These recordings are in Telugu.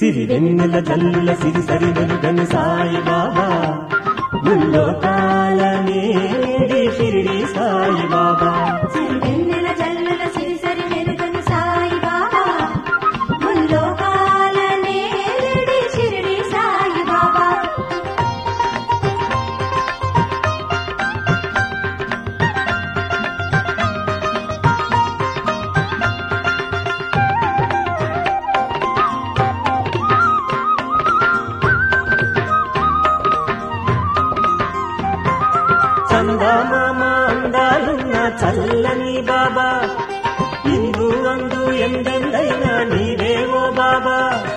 సిరి వెన్నెల జల్లుల సిరి సరి వెలుగని సాయి బాబా ముల్లోకాలనే షిరిడి సాయి బాబా సిరివెన్నెల జల్లుల సిరిసరి వెలుగని సాయి బాబా ముల్లోకాల నేలడి షిరిడి సాయి బాబా చందమామ అందాలున్న చల్లని బాబా ఇందు అందు ఎందెందైనా నీవేవో బాబా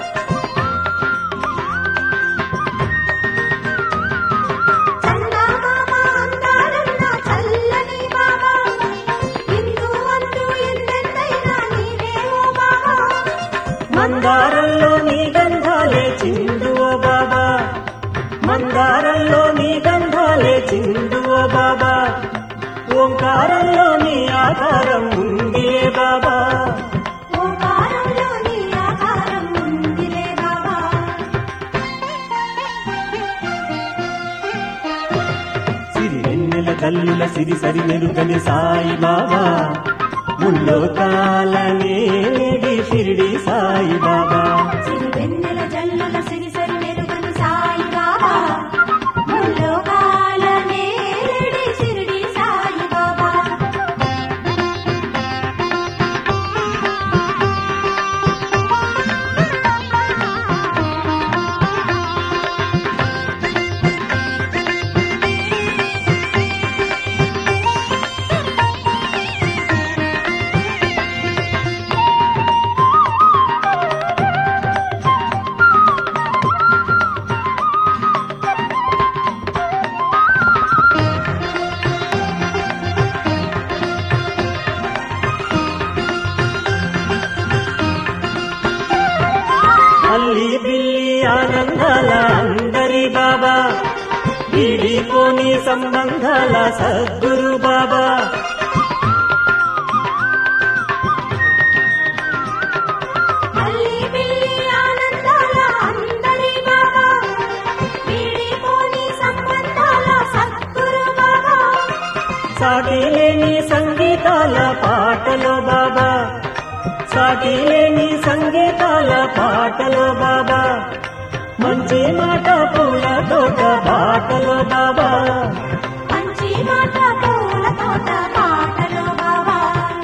చందమామ అందాలున్న చల్లని బాబా ఇందు అందు ఎందెందైనా నీవేవో బాబా మందారంలో నీ గంధాలే చిందువో బాబా మందారంలో నీ గంధాలే చిందువో బాబా ఓంకారంలో నీ ఆకారం ఉందిలే బాబా ఓంకారంలో నీ ఆకారం ఉందిలే బాబా సిరి వెన్నెల కల్లుల సిరి సరి మెరుగని సాయి బాబా ముల్లోకాలనే షిరిడి సాయి బాబా సిరివెన్నెల జల్లుల సిరిసరి వెలుగని సాయి బాబా ముల్లోకాల నేలడి షిరిడి సాయి బాబా అల్లి బిల్లి ఆనందాల అందరి బాబా విడిపోని సంబంధాల సద్గురు బాబా మళ్ళీ పిల్లి ఆనందాల అందరి బాబా వీడిపోని సంబంధాల సద్గురు బాబా సాటి లేని సంగీతాల పాటలో బాబా సాటి లేని సంగీతాల పాటలో బాబా మంచి మాట పూల తోట బాటలో బాబా మంచి మాట పూల తోట పాటలో బాబా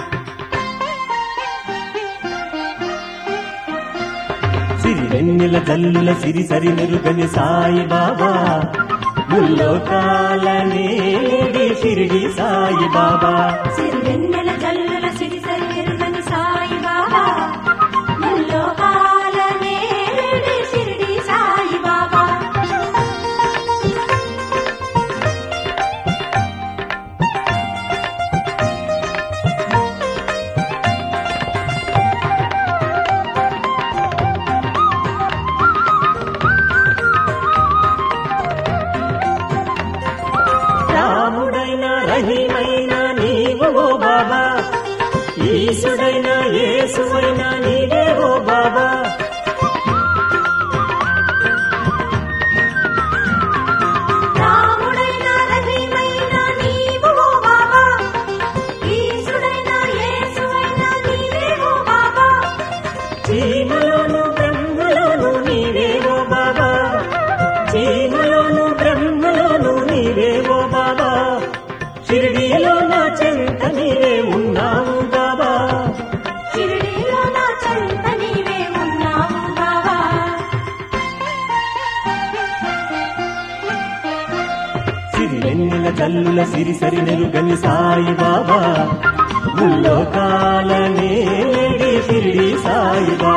సిరి వెన్నెల జల్లుల సిరి సరి మెరుగని సాయి బాబా ముల్లోకాలనే షిరిడి సాయి బాబా సిరివెన్నెల జల్లుల సిరిసరి వెలుగని సాయి బాబా ముల్లోకాల నేలడి షిరిడి సాయి బాబా రాముడైన రహీమైన నీవు ఓ బాబా ఈశుడైన యేసువైన నీవే ఓ బాబా రాముడైన రహీమైన నీవు ఓ బాబా ఈశుడైన యేసువైన నీవే ఓ బాబా చీమలోను బ్రహ్మలోను నీవే ఓ బాబా చీమలోను బ్రహ్మలోను నీవే ఓ బాబా షిరిడీలో నా చెంత నీవే ఉన్నావు బాబా షిరిడీలో నా చెంత నీవే ఉన్నావు బాబా సిరి వెన్నెల జల్లుల సిరి సరి నెరుగని సాయి బాబా ముల్లోకాలనే షిరిడి సాయి బాబా